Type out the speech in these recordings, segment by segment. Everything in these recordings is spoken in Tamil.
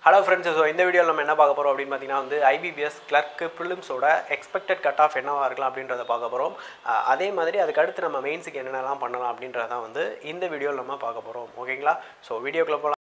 ஹலோ ஃப்ரெண்ட்ஸ் ஸோ இந்த வீடியோவில் நம்ம என்ன பார்க்க போகிறோம் அப்படின்னு பார்த்தீங்கன்னா வந்து ஐபிபிஎஸ் கிளர்க்கு ப்ரிலிம்ஸோட எக்ஸ்பெக்டட் கட் ஆஃப் என்னவா இருக்கலாம் அப்படின்றத பார்க்க போகிறோம் அதே மாதிரி அதுக்கு அடுத்து நம்ம மெயின்ஸுக்கு என்னென்னலாம் பண்ணலாம் அப்படின்றத வந்து இந்த வீடியோவில் நம்ம பார்க்க போகிறோம் ஓகேங்களா ஸோ வீடியோக்குள்ளே போகலாம்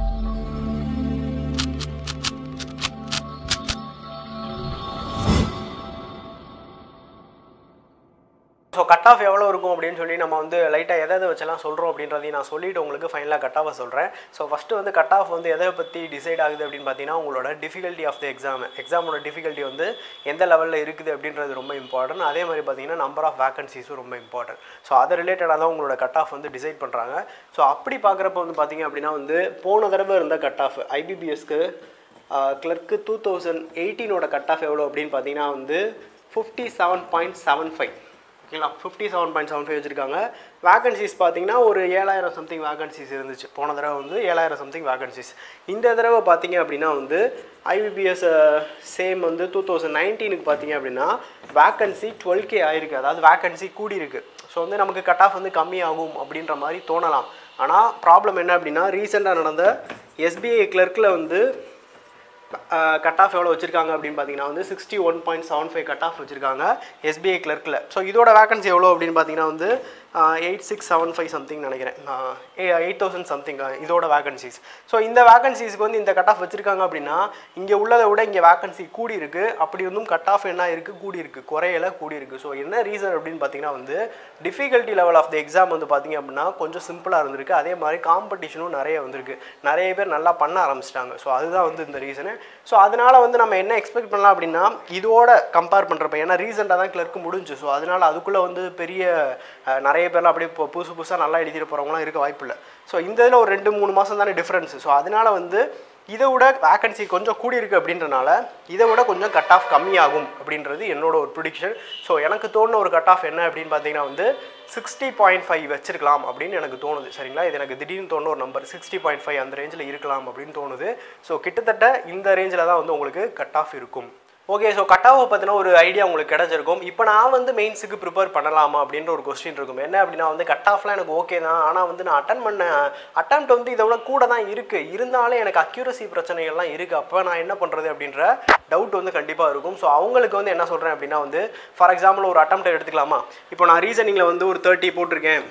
ஸோ கட் ஆஃப் எவ்வளோ இருக்கும் அப்படின்னு சொல்லி நம்ம வந்து லைட்டாக எதை எதை வச்செல்லாம் சொல்கிறோம் அப்படின்றதையும் நான் சொல்லிவிட்டு உங்களுக்கு ஃபைனலாக கட் ஆஃபை சொல்கிறேன் ஸோ ஃபஸ்ட்டு வந்து கட் ஆஃப் வந்து எதை பற்றி டிசைட் ஆகுது அப்படின்னு பார்த்தீங்கன்னா உங்களோட டிஃபிகல்ட்டி ஆஃப் த எக்ஸாம் எக்ஸாமோட டிஃபிகல்ட்டி வந்து எந்த லெவலில் இருக்குது அப்படின்றது ரொம்ப இம்பார்ட்டன்ட் அதே மாதிரி பார்த்தீங்கன்னா நம்பர் ஆஃப் வேகன்சிஸும் ரொம்ப இம்பார்ட்டன்ட் ஸோ அதை ரிலேட்டடாக தான் உங்களோட கட் ஆஃப் வந்து டிசைட் பண்ணுறாங்க ஸோ அப்படி பார்க்குறப்ப வந்து பார்த்தீங்க அப்படின்னா வந்து போன தடவை இருந்த கட் ஆஃப் ஐபிபிஎஸ்க்கு கிளர்க்கு டூ தௌசண்ட் எயிட்டீனோட கட் ஆஃப் எவ்வளோ அப்படின்னு பார்த்தீங்கன்னா வந்து fifty seven point seven five ஓகேங்களா fifty seven point seven five வச்சுருக்காங்க வேகன்சிஸ் பார்த்தீங்கன்னா ஒரு ஏழாயிரம் சம்திங் வேகன்சிஸ் இருந்துச்சு போன தடவை வந்து ஏழாயிரம் சம்திங் வேகன்சிஸ் இந்த தடவை பார்த்தீங்க அப்படின்னா வந்து ஐபிபிஎஸ் சேம் வந்து டூ தௌசண்ட் நைன்டீனுக்கு பார்த்தீங்க அப்படின்னா வேகன்சி டுவெல் கே ஆயிருக்கு அதாவது வேகன்சி கூடியிருக்கு ஸோ வந்து நமக்கு கட் ஆஃப் வந்து கம்மியாகும் அப்படின்ற மாதிரி தோணலாம் ஆனால் ப்ராப்ளம் என்ன அப்படின்னா ரீசெண்டாக நடந்த எஸ்பிஐ கிளர்க்கில் வந்து கட் ஆஃப் எவ்வளோ வச்சிருக்காங்க அப்படின்னு பார்த்தீங்கன்னா வந்து sixty one point seven five cut off வச்சிருக்காங்க எஸ்பிஐ கிளர்க்கில் ஸோ இதோட வேகன்சி எவ்வளோ அப்படின்னு பார்த்தீங்கன்னா வந்து eight six seven five something நினைக்கிறேன் எயிட் தௌசண்ட் சம்திங் இதோட வேகன்சிஸ் ஸோ இந்த வேகன்சிஸ்க்கு வந்து இந்த கட் ஆஃப் வச்சிருக்காங்க அப்படின்னா இங்கே உள்ளதை விட இங்கே வேகன்சி கூடி இருக்கு அப்படி இருந்தும் கட் ஆஃப் என்ன இருக்குது கூடி இருக்கு குறையல கூடி இருக்கு ஸோ என்ன ரீசன் அப்படின்னு பார்த்தீங்கன்னா வந்து difficulty level of the exam வந்து பார்த்தீங்க அப்படின்னா கொஞ்சம் சிம்பிளாக இருந்திருக்கு அதே மாதிரி காம்படிஷனும் நிறைய வந்திருக்கு நிறைய பேர் நல்லா பண்ண ஆரம்பிச்சிட்டாங்க ஸோ அதுதான் வந்து இந்த ரீசனு ஸோ அதனால வந்து நம்ம என்ன எக்ஸ்பெக்ட் பண்ணலாம் அப்படின்னா இதோட கம்பேர் பண்ணுறப்ப ஏன்னா ரீசெண்டாக தான் கிளர்க்கு முடிஞ்சு ஸோ அதனால அதுக்குள்ளே வந்து பெரிய நிறைய பேர்லாம் அப்படியே இப்போ புதுசு புதுசாக நல்லா எழுதிட்டு போகிறவங்களாம் இருக்க வாய்ப்பு இல்லை ஸோ இந்த இதில் ஒரு ரெண்டு மூணு மாதம் தானே டிஃப்ரென்ஸ் ஸோ அதனால வந்து இதை விட வேக்கன்சி கொஞ்சம் கூடி இருக்குது அப்படின்றனால இதை விட கொஞ்சம் கட் ஆஃப் கம்மியாகும் அப்படின்றது என்னோட ஒரு ப்ரிடிக்ஷன் ஸோ எனக்கு தோணுன ஒரு கட் ஆஃப் என்ன அப்படின்னு பார்த்தீங்கன்னா வந்து சிக்ஸ்டி பாயிண்ட் ஃபைவ் வச்சிருக்கலாம் அப்படின்னு எனக்கு தோணுது சரிங்களா இது எனக்கு திடீர்னு தோணுன ஒரு நம்பர் சிக்ஸ்டி பாயிண்ட் ஃபைவ் அந்த ரேஞ்சில் இருக்கலாம் அப்படின்னு தோணுது ஸோ கிட்டத்தட்ட இந்த ரேஞ்சில் தான் வந்து உங்களுக்கு கட் ஆஃப் இருக்கும் ஓகே ஸோ கட் ஆஃப் பற்றின ஒரு ஐடியா உங்களுக்கு கிடச்சிருக்கும் இப்போ நான் வந்து மெயின்ஸுக்கு ப்ரிப்பேர் பண்ணலாமா அப்படின்ற ஒரு கொஸ்டின் இருக்கும் என்ன அப்படின்னா வந்து கட் ஆஃப்லாம் எனக்கு ஓகே தான் ஆனால் வந்து நான் அட்டன் பண்ண அட்டம் வந்து இதை விட கூட தான் இருக்குது இருந்தாலும் எனக்கு அக்யூரசி பிரச்சனைகள்லாம் இருக்குது அப்போ நான் என்ன பண்ணுறது அப்படின்ற டவுட் வந்து கண்டிப்பாக இருக்கும் ஸோ அவங்களுக்கு வந்து என்ன சொல்கிறேன் அப்படின்னா வந்து ஃபார் எக்ஸாம்பிள் ஒரு அட்டம் எடுத்துக்கலாமா இப்போ நான் ரீசனிங்கில் வந்து ஒரு தேர்ட்டி போட்டிருக்கேன்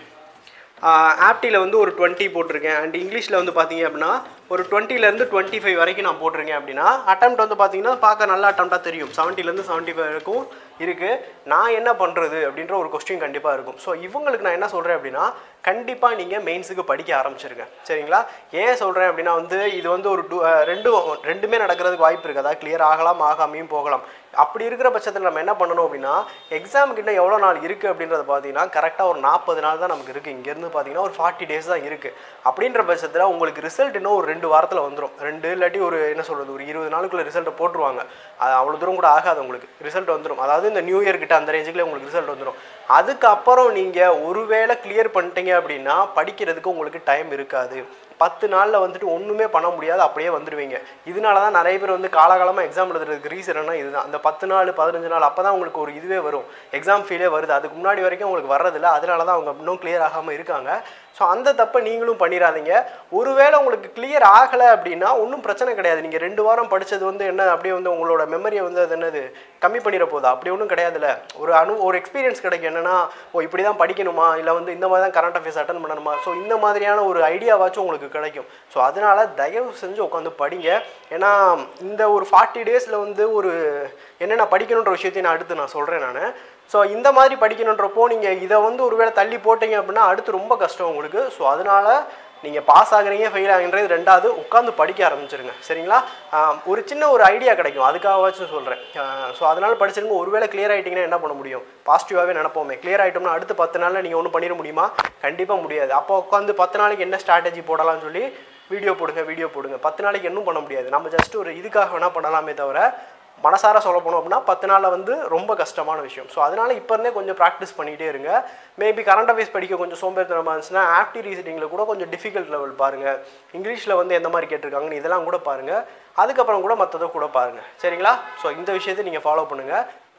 ஆப்டியில் வந்து ஒரு டுவெண்ட்டி போட்டிருக்கேன் அண்ட் இங்கிலீஷில் வந்து பார்த்தீங்க அப்படின்னா ஒரு டுவெண்ட்டிலேருந்து டுவெண்ட்டி ஃபைவ் வரைக்கும் நான் போட்டிருக்கேன் அப்படின்னா அட்டம் வந்து பார்த்தீங்கன்னா பார்க்க நல்ல அட்டம்ப்டாக தெரியும் செவன்ட்டிலேருந்து செவன்ட்டி ஃபைவ் வரைக்கும் இருக்குது நான் என்ன பண்ணுறது அப்படின்ற ஒரு கொஸ்டின் கண்டிப்பாக இருக்கும் ஸோ இவங்களுக்கு நான் என்ன சொல்கிறேன் அப்படின்னா கண்டிப்பாக நீங்கள் மெயின்ஸுக்கு படிக்க ஆரம்பிச்சிருங்க சரிங்களா ஏன் சொல்கிறேன் அப்படின்னா வந்து இது வந்து ஒரு டூ ரெண்டும் ரெண்டுமே நடக்கிறதுக்கு வாய்ப்பு இருக்குது அதாவது கிளியர் ஆகலாம் ஆகாமையும் போகலாம் அப்படி இருக்கிற பட்சத்தில் நம்ம என்ன பண்ணணும் அப்படின்னா எக்ஸாம் கிட்ட எவ்வளோ நாள் இருக்குது அப்படின்றத பார்த்தீங்கன்னா கரெக்டாக ஒரு நாற்பது நாள் தான் நமக்கு இருக்குது இங்கேருந்து பார்த்தீங்கன்னா ஒரு ஃபார்ட்டி டேஸ் தான் இருக்குது அப்படின்ற பட்சத்தில் உங்களுக்கு ரிசல்ட் இன்னும் ஒரு ரெண்டு வாரத்தில் வந்துடும் ரெண்டு இல்லாட்டி ஒரு என்ன சொல்கிறது ஒரு இருபது நாளுக்குள்ள ரிசல்ட்டை போட்டுருவாங்க அது அவ்வளோ தூரம் கூட ஆகாது உங்களுக்கு ரிசல்ட் வந்துடும் அதாவது இந்த நியூ இயர் கிட்ட அந்த ரேஞ்சுக்குள்ளே உங்களுக்கு ரிசல்ட் வந்துடும் அதுக்கப்புறம் நீங்கள் ஒருவேளை கிளியர் பண்ணிட்டீங்க அப்படின்னா படிக்கிறதுக்கு உங்களுக்கு டைம் இருக்காது பத்து நாளில் வந்துட்டு ஒன்றுமே பண்ண முடியாது அப்படியே வந்துடுவீங்க இதனால தான் நிறைய பேர் வந்து காலகாலமாக எக்ஸாம் எழுதுறதுக்கு ரீசன்னா இதுதான் அந்த பத்து நாள் பதினஞ்சு நாள் அப்போ தான் உங்களுக்கு ஒரு இதுவே வரும் எக்ஸாம் ஃபீலே வருது அதுக்கு முன்னாடி வரைக்கும் உங்களுக்கு வர்றதில்ல அதனால தான் அவங்க இன்னும் கிளியர் ஆகாமல் இருக்காங்க ஸோ அந்த தப்பை நீங்களும் பண்ணிடாதீங்க ஒருவேளை உங்களுக்கு கிளியர் ஆகலை அப்படின்னா ஒன்றும் பிரச்சனை கிடையாது நீங்கள் ரெண்டு வாரம் படித்தது வந்து என்ன அப்படியே வந்து உங்களோட மெமரியை வந்து அது என்னது கம்மி பண்ணிட போதா அப்படி ஒன்றும் கிடையாதுல்ல ஒரு அனு ஒரு எக்ஸ்பீரியன்ஸ் கிடைக்கும் என்னென்னா ஓ இப்படி தான் படிக்கணுமா இல்லை வந்து இந்த மாதிரி தான் கரண்ட் அஃபேர்ஸ் அட்டன் பண்ணணுமா ஸோ இந்த மாதிரியான ஒரு ஐடியாவாச்சும் உங்களுக்கு கிடைக்கும் ஸோ அதனால் தயவு செஞ்சு உட்காந்து படிங்க ஏன்னா இந்த ஒரு ஃபார்ட்டி டேஸில் வந்து ஒரு என்னென்ன படிக்கணுன்ற விஷயத்தையும் நான் அடுத்து நான் சொல்கிறேன் நான் ஸோ இந்த மாதிரி படிக்கணுன்றப்போ நீங்கள் இதை வந்து ஒருவேளை தள்ளி போட்டீங்க அப்படின்னா அடுத்து ரொம்ப கஷ்டம் உங்களுக்கு ஸோ அதனால் நீங்கள் பாஸ் ஆகுறீங்க ஃபெயில் ஆகுன்றது ரெண்டாவது உட்காந்து படிக்க ஆரம்பிச்சிருங்க சரிங்களா ஒரு சின்ன ஒரு ஐடியா கிடைக்கும் அதுக்காகவாச்சும் சொல்கிறேன் ஸோ அதனால் படிச்சிருங்க ஒருவேளை கிளியர் ஆகிட்டிங்கன்னா என்ன பண்ண முடியும் பாசிட்டிவாகவே நினப்போமே கிளியர் ஆகிட்டோம்னா அடுத்து பத்து நாளில் நீங்கள் ஒன்றும் பண்ணிட முடியுமா கண்டிப்பாக முடியாது அப்போ உட்காந்து பத்து நாளைக்கு என்ன ஸ்ட்ராட்டஜி போடலாம்னு சொல்லி வீடியோ போடுங்க வீடியோ போடுங்க பத்து நாளைக்கு இன்னும் பண்ண முடியாது நம்ம ஜஸ்ட் ஒரு இதுக்காக வேணால் பண்ணலாமே தவிர மனசார சொல்ல போனோம் அப்படின்னா பத்து நாளில் வந்து ரொம்ப கஷ்டமான விஷயம் ஸோ அதனால் இப்போ இருந்தே கொஞ்சம் ப்ராக்டிஸ் பண்ணிகிட்டே இருங்க மேபி கரண்ட் அஃபேர்ஸ் படிக்க கொஞ்சம் சோம்பேறித்தனமாக இருந்துச்சுன்னா ஆப்டி ரீசனிங்கில் கூட கொஞ்சம் டிஃபிகல்ட் லெவல் பாருங்கள் இங்கிலீஷில் வந்து எந்த மாதிரி கேட்டிருக்காங்கன்னு இதெல்லாம் கூட பாருங்கள் அதுக்கப்புறம் கூட மற்றதை கூட பாருங்கள் சரிங்களா ஸோ இந்த விஷயத்தை நீங்கள் ஃபாலோ பண்ணுங்கள்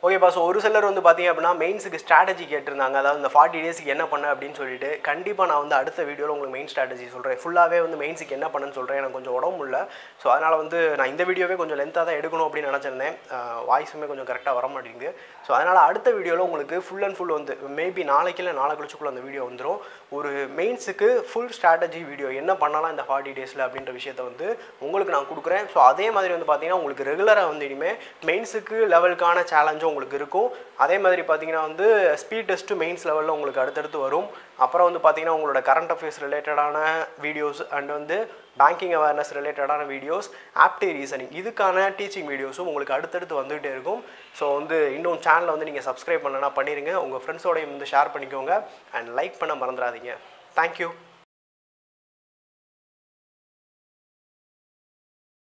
ஓகேப்பா ஸோ ஒரு சிலர் வந்து பார்த்தீங்க அப்படின்னா மெயின்ஸுக்கு ஸ்ட்ராட்டஜி கேட்டிருந்தாங்க அதாவது இந்த ஃபார்ட்டி டேஸ்க்கு என்ன பண்ண அப்படின்னு சொல்லிட்டு கண்டிப்பாக நான் வந்து அடுத்த வீடியோவில் உங்களுக்கு மெயின் ஸ்ட்ராட்டஜி சொல்கிறேன் ஃபுல்லாகவே வந்து மெயின்ஸுக்கு என்ன பண்ணேன்னு சொல்கிறேன் எனக்கு கொஞ்சம் உடம்பு இல்லை ஸோ அதனால் வந்து நான் இந்த வீடியோவே கொஞ்சம் லென்த்தாக தான் எடுக்கணும் அப்படின்னு நினச்சிருந்தேன் வாய்ஸுமே கொஞ்சம் கரெக்டாக வர மாட்டேங்குது ஸோ அதனால் அடுத்த வீடியோவில் உங்களுக்கு ஃபுல் அண்ட் ஃபுல் வந்து மேபி நாளைக்கு இல்லை நாளை கழிச்சுக்குள்ள அந்த வீடியோ வந்துடும் ஒரு மெயின்ஸுக்கு ஃபுல் ஸ்ட்ராட்டஜி வீடியோ என்ன பண்ணலாம் இந்த ஃபார்ட்டி டேஸில் அப்படின்ற விஷயத்த வந்து உங்களுக்கு நான் கொடுக்குறேன் ஸோ அதே மாதிரி வந்து பார்த்தீங்கன்னா உங்களுக்கு ரெகுலராக வந்து இனிமேல் மெயின்ஸுக்கு லெவலுக்கான சேலஞ்சும் உங்களுக்கு இருக்கும் அதே மாதிரி பார்த்தீங்கன்னா வந்து ஸ்பீட் டெஸ்ட்டு மெயின்ஸ் லெவலில் உங்களுக்கு அடுத்தடுத்து வரும் அப்புறம் வந்து பார்த்தீங்கன்னா உங்களோட கரண்ட் அஃபேர்ஸ் ரிலேட்டடான வீடியோஸ் அண்ட் வந்து பேங்கிங் அவேர்னஸ் ரிலேட்டடான வீடியோஸ் ஆப்டி ரீசனிங் இதுக்கான டீச்சிங் வீடியோஸும் உங்களுக்கு அடுத்தடுத்து வந்துகிட்டே இருக்கும் ஸோ வந்து இன்னும் சேனலை வந்து நீங்கள் சப்ஸ்கிரைப் பண்ணனா பண்ணிடுங்க உங்கள் ஃப்ரெண்ட்ஸோடையும் வந்து ஷேர் பண்ணிக்கோங்க அண்ட் லைக் பண்ண மறந்துடாதீங்க தேங்க்யூ